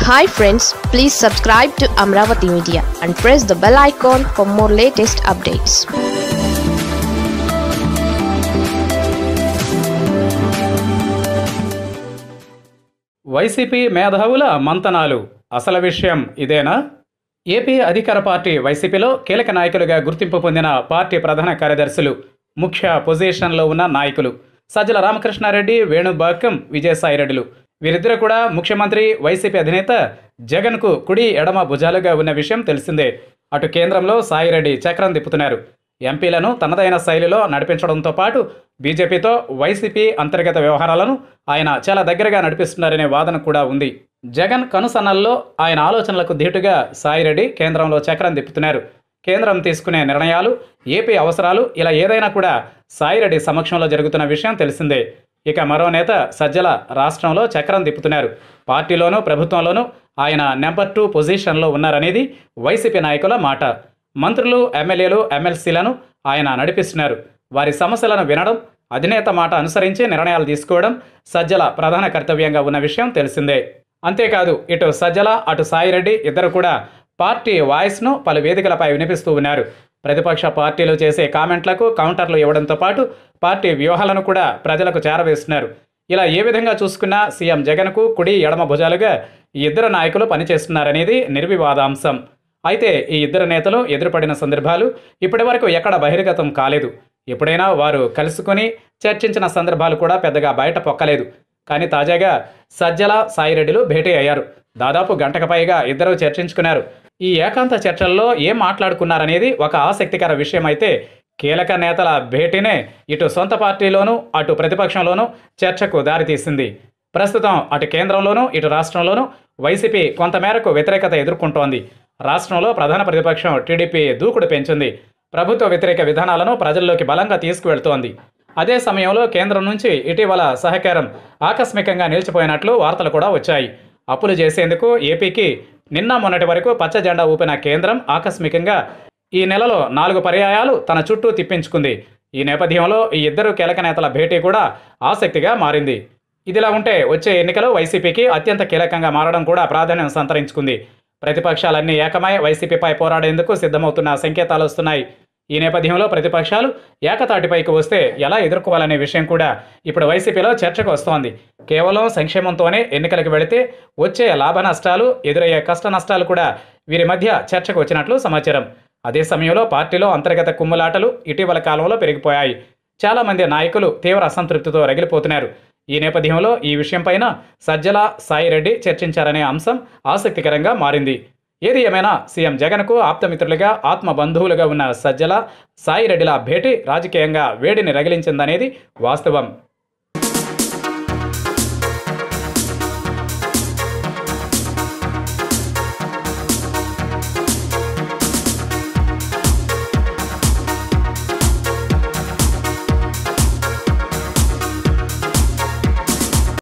hi friends please subscribe to Amaravati media and press the bell icon for more latest updates YCP మేధావుల మంతనాలు అసలు విషయం ఇదేనా ఏపీ అధికార పార్టీ వైసీపీలో కీలక నాయకులుగా గుర్తింపు పొందిన పార్టీ ప్రధాన కార్యదర్శులు ముఖ్య పొజిషన్లో ఉన్న నాయకులు సజ్జల రామకృష్ణారెడ్డి వేణుబాకం విజయసాయిరెడ్డిలు వీరిద్దరు కూడా ముఖ్యమంత్రి వైసీపీ అధినేత జగన్కు కుడి ఎడమ భుజాలుగా ఉన్న విషయం తెలిసిందే అటు కేంద్రంలో సాయిరెడ్డి చక్రం తిప్పుతున్నారు ఎంపీలను తనదైన శైలిలో నడిపించడంతో పాటు బీజేపీతో వైసీపీ అంతర్గత వ్యవహారాలను ఆయన చాలా దగ్గరగా నడిపిస్తున్నారనే వాదన కూడా ఉంది జగన్ కనుసన్నల్లో ఆయన ఆలోచనలకు ధీటుగా సాయిరెడ్డి కేంద్రంలో చక్రం తిప్పుతున్నారు కేంద్రం తీసుకునే నిర్ణయాలు ఏపీ అవసరాలు ఇలా ఏదైనా కూడా సాయిరెడ్డి సమక్షంలో జరుగుతున్న విషయం తెలిసిందే ఇక మరో నేత సజ్జల రాష్ట్రంలో చక్రం తిప్పుతున్నారు పార్టీలోనూ ప్రభుత్వంలోనూ ఆయన నెంబర్ టూ పొజిషన్లో ఉన్నారనేది వైసీపీ నాయకుల మాట మంత్రులు ఎమ్మెల్యేలు ఎమ్మెల్సీలను ఆయన నడిపిస్తున్నారు వారి సమస్యలను వినడం అధినేత మాట అనుసరించి నిర్ణయాలు తీసుకోవడం సజ్జల ప్రధాన కర్తవ్యంగా ఉన్న విషయం తెలిసిందే అంతేకాదు ఇటు సజ్జల అటు సాయిరెడ్డి ఇద్దరు కూడా పార్టీ వాయిస్ను పలు వేదికలపై వినిపిస్తూ ఉన్నారు ప్రతిపక్ష పార్టీలు చేసే కామెంట్లకు కౌంటర్లు ఇవ్వడంతో పాటు పార్టీ వ్యూహాలను కూడా ప్రజలకు చేరవేస్తున్నారు ఇలా ఏ విధంగా చూసుకున్నా సీఎం జగన్కు కుడి ఎడమ భుజాలుగా ఈ ఇద్దరు నాయకులు పనిచేస్తున్నారనేది నిర్వివాదాంశం అయితే ఈ ఇద్దరు నేతలు ఎదురుపడిన సందర్భాలు ఇప్పటివరకు ఎక్కడ బహిర్గతం కాలేదు ఎప్పుడైనా వారు కలుసుకొని చర్చించిన సందర్భాలు కూడా పెద్దగా బయట పొక్కలేదు కానీ తాజాగా సజ్జల సాయిరెడ్డిలు భేటీ అయ్యారు దాదాపు గంటకు పైగా ఇద్దరు చర్చించుకున్నారు ఈ ఏకాంత చర్చల్లో ఏం మాట్లాడుకున్నారనేది ఒక ఆసక్తికర విషయం అయితే కీలక నేతల భేటీనే ఇటు సొంత పార్టీలోనూ అటు ప్రతిపక్షంలోనూ చర్చకు దారితీసింది ప్రస్తుతం అటు కేంద్రంలోనూ ఇటు రాష్ట్రంలోనూ వైసీపీ కొంతమేరకు వ్యతిరేకత ఎదుర్కొంటోంది రాష్ట్రంలో ప్రధాన ప్రతిపక్షం టీడీపీ దూకుడు పెంచింది ప్రభుత్వ వ్యతిరేక విధానాలను ప్రజల్లోకి బలంగా తీసుకువెళ్తోంది అదే సమయంలో కేంద్రం నుంచి ఇటీవల సహకారం ఆకస్మికంగా నిలిచిపోయినట్లు వార్తలు కూడా వచ్చాయి అప్పులు చేసేందుకు ఏపీకి నిన్న మొన్నటి వరకు పచ్చ జెండా ఊపిన కేంద్రం ఆకస్మికంగా ఈ నెలలో నాలుగు పర్యాయాలు తన చుట్టూ తిప్పించుకుంది ఈ నేపథ్యంలో ఈ ఇద్దరు కీలక నేతల భేటీ కూడా ఆసక్తిగా మారింది ఇదిలా ఉంటే వచ్చే ఎన్నికలు వైసీపీకి అత్యంత కీలకంగా మారడం కూడా ప్రాధాన్యం సంతరించుకుంది ప్రతిపక్షాలన్నీ ఏకమై వైసీపీపై పోరాడేందుకు సిద్ధమవుతున్న సంకేతాలు వస్తున్నాయి ఈ నేపథ్యంలో ప్రతిపక్షాలు ఏకతాటిపైకి వస్తే ఎలా ఎదుర్కోవాలనే విషయం కూడా ఇప్పుడు వైసీపీలో చర్చకు వస్తోంది కేవలం సంక్షేమంతోనే ఎన్నికలకు వెళితే వచ్చే లాభ నష్టాలు ఎదురయ్యే కష్ట నష్టాలు కూడా వీరి మధ్య చర్చకు వచ్చినట్లు సమాచారం అదే సమయంలో పార్టీలో అంతర్గత కుమ్ములాటలు ఇటీవల కాలంలో పెరిగిపోయాయి చాలామంది నాయకులు తీవ్ర అసంతృప్తితో రగిలిపోతున్నారు ఈ నేపథ్యంలో ఈ విషయంపైన సజ్జల సాయిరెడ్డి చర్చించారనే అంశం ఆసక్తికరంగా మారింది ఏది ఏమైనా సీఎం జగన్కు ఆప్తమిత్రులుగా ఆత్మ బంధువులుగా ఉన్న సజ్జల సాయిరెడ్డిల భేటీ రాజకీయంగా వేడిని రగిలించిందనేది వాస్తవం